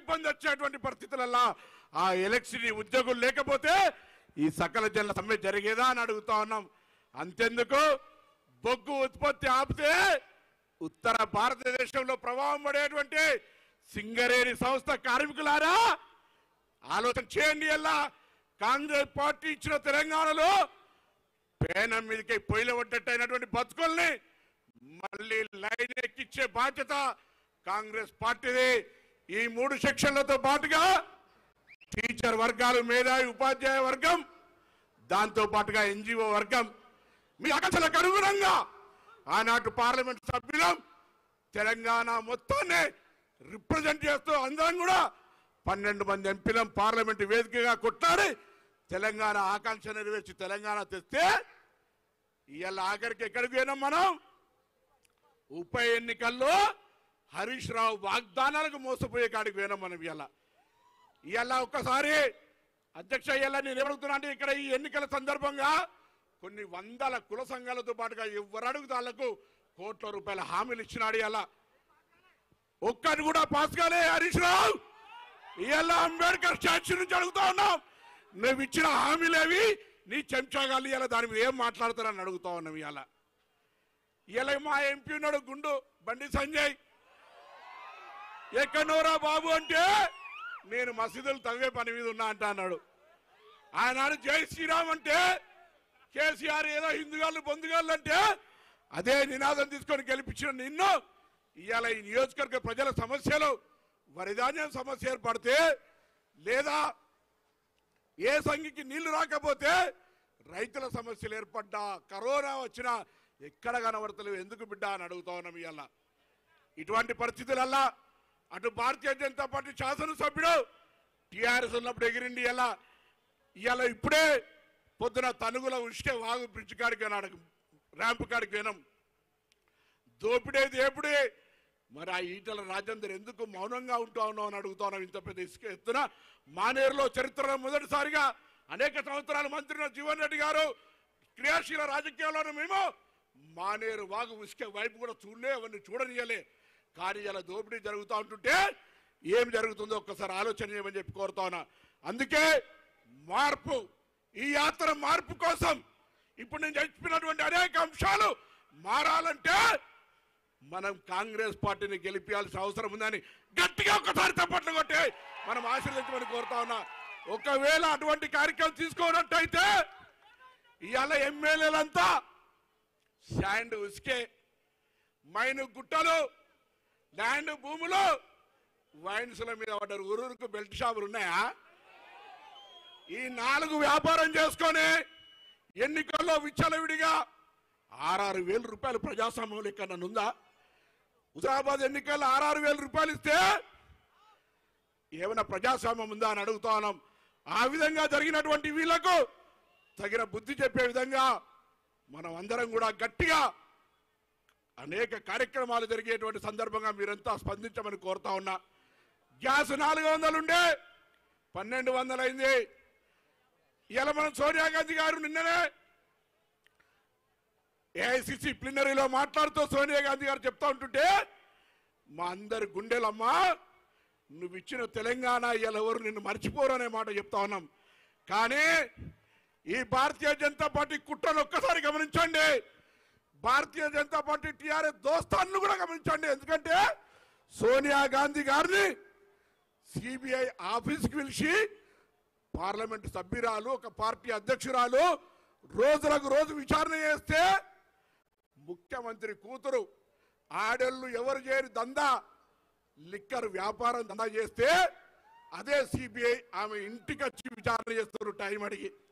ఇబ్బంది వచ్చేటువంటి పరిస్థితులల్లా ఆ ఎలక్షన్ ఉద్యోగులు లేకపోతే ఈ సకల జన సమ్మె జరిగేదా అని అడుగుతా ఉన్నాం అంతెందుకు బొగ్గు ఉత్పత్తి ఆపితే ఉత్తర భారతదేశంలో ప్రభావం పడేటువంటి సింగరేణి సంస్థ కార్మికులారా ఆలోచన చేయండి ఎలా కాంగ్రెస్ పార్టీ ఇచ్చిన తెలంగాణలో పేనం మీదకి పొయ్యిలు పడ్డట్టయినటువంటి బతుకుల్ని మళ్ళీ లైన్ ఎక్కిచ్చే బాధ్యత కాంగ్రెస్ పార్టీది ఈ మూడు సెక్షన్లతో పాటుగా టీచర్ వర్గాలు మేధావి ఉపాధ్యాయ వర్గం దాంతో పాటుగా ఎన్జిఓ వర్గం మీ ఆకాంక్షలకు అనుగుణంగా ఆనాటి పార్లమెంట్ సభ్యులం తెలంగాణ మొత్తాన్ని రిప్రజెంట్ చేస్తూ అందరం కూడా పన్నెండు మంది ఎంపీలం పార్లమెంట్ వేదికగా కొట్టాడి తెలంగాణ ఆకాంక్ష నెరవేర్చి తెలంగాణ తెస్తే ఇవాళ ఆఖరికి ఎక్కడికి పోయినాం మనం ఉప ఎన్నికల్లో హరీష్ రావు వాగ్దానాలకు మోసపోయే కాడికి పోయినాం మనం ఇవాళ ఇవాళ ఒక్కసారి అధ్యక్ష ఇవాళ నేను ఏమడుగుతున్నా అంటే ఇక్కడ ఈ ఎన్నికల సందర్భంగా కొన్ని వందల కుల సంఘాలతో పాటుగా ఎవరు అడుగుతాళ్లకు కోట్ల రూపాయల హామీలు ఇచ్చినాడు ఇవాళ ఒక్కటి కూడా పాస్ కాలే హరీష్ రావు ఇవాళ అంబేద్కర్ స్టాచ్యూ నుంచి అడుగుతా ఉన్నాం నువ్వు ఇచ్చిన హామీలేవి నీ చెంచాగాలి ఇవాళ దాని మీద ఏం మాట్లాడతారని అడుగుతా ఉన్నాం ఇవాళ ఇవాళ మా ఎంపీ ఉన్నాడు గుండు బండి సంజయ్ ఎక్కడోరా బాబు అంటే నేను మసీదులు తవ్వే పని మీద ఉన్నా అంట అన్నాడు ఆనాడు జై శ్రీరామ్ అంటే కేసీఆర్ ఏదో హిందుగాళ్ళు బొందుగాళ్ళు అంటే అదే నినాదం తీసుకొని గెలిపించిన నిన్ను ఇవాళ ఈ నియోజకవర్గ ప్రజల సమస్యలు వరిధాన్యం సమస్య ఏర్పడితే లేదా ఏ సంఘికి నీళ్లు రాకపోతే రైతుల సమస్యలు ఏర్పడ్డా కరోనా వచ్చినా ఎక్కడ కనబడతలేవు ఎందుకు బిడ్డ అని అడుగుతా ఉన్నాం ఇవాళ ఇటువంటి పరిస్థితులల్లా అటు భారతీయ జనతా పార్టీ శాసనసభ్యుడు టిఆర్ఎస్ ఉన్నప్పుడు ఎగిరిండి ఇలా ఇవాళ ఇప్పుడే పొద్దున తనుగుల ఉష్కే వాగు బ్రిడ్జ్ కాడికి పోయినాడు ర్యాంప్ కాడికి పోయినాం దోపిడే దేపుడే మరి ఆ ఈటల రాజేందర్ ఎందుకు మౌనంగా ఉంటా ఉన్నావు అని అడుగుతాను ఇంత పెద్ద ఇసుక ఎత్తున మానేరులో చరిత్రలో మొదటిసారిగా అనేక సంవత్సరాలు మంత్రి జీవన్ రెడ్డి గారు క్రియాశీల రాజకీయాల్లోనూ మేము మానేరు వాగు ఉసుక వైపు కూడా చూడలే అవన్నీ చూడనియలే కానీ ఇలా దోపిడీ జరుగుతూ ఉంటుంటే ఏం జరుగుతుందో ఒక్కసారి ఆలోచన చేయమని చెప్పి కోరుతా ఉన్నా అందుకే మార్పు ఈ యాత్ర మార్పు కోసం ఇప్పుడు నేను చెప్పినటువంటి అనేక అంశాలు మారాలంటే మనం కాంగ్రెస్ పార్టీని గెలిపించాల్సిన అవసరం ఉందని గట్టిగా ఒక్కసారి తప్పట్లు కొట్టి మనం ఆశీర్వదించమని కోరుతా ఉన్నా ఒకవేళ అటువంటి కార్యక్రమం తీసుకోనట్టయితే ఇవాళ ఎమ్మెల్యేలంతా శాండ్ ఉసుకే మైను గుట్టలు ల్యాండ్ భూములు వైన్స్ల మీద పడ్డారు ఊరూరుకు బెల్ట్ షాపులు ఉన్నాయా ఈ నాలుగు వ్యాపారం చేసుకొని ఎన్నికల్లో విచ్చలవిడిగా ఆరారు వేల రూపాయలు ప్రజాస్వామ్యం ఎక్కడ ఉందా హుజాబాద్ ఎన్నికల్లో ఆరారు వేల రూపాయలు ఇస్తే ఏమైనా ప్రజాస్వామ్యం ఉందా అని అడుగుతా ఉన్నాం ఆ విధంగా జరిగినటువంటి వీళ్లకు తగిన బుద్ధి చెప్పే విధంగా మనం అందరం కూడా గట్టిగా అనేక కార్యక్రమాలు జరిగేటువంటి సందర్భంగా మీరంతా స్పందించమని కోరుతా ఉన్నా గ్యాస్ నాలుగు వందలు ఉండే పన్నెండు వందలు అయింది ఇలా మనం సోనియా గాంధీ గారు నిన్ననే ఏఐసిసి ప్లినరీలో మాట్లాడుతూ సోనియా గాంధీ గారు చెప్తా ఉంటుంటే మా అందరి గుండెలమ్మా నువ్వు ఇచ్చిన తెలంగాణ ఇలా ఎవరు నిన్ను మర్చిపోరు అనే మాట చెప్తా ఉన్నాం కానీ ఈ భారతీయ జనతా పార్టీ కుట్రను ఒక్కసారి గమనించండి భారతీయ జనతా పార్టీ టీఆర్ఎస్ దోస్తాన్ని కూడా గమనించండి ఎందుకంటే సోనియా గాంధీ గారిని సిబిఐ ఆఫీస్కి పిలిచి పార్లమెంట్ సభ్యురాలు ఒక పార్టీ అధ్యక్షురాలు రోజులకు రోజు విచారణ చేస్తే ముఖ్యమంత్రి కూతురు ఆడళ్ళు ఎవరు చేయని దందా లిక్కర్ వ్యాపారం దందా చేస్తే అదే సిబిఐ ఆమె ఇంటికి వచ్చి విచారణ చేస్తున్నారు టైం అడిగి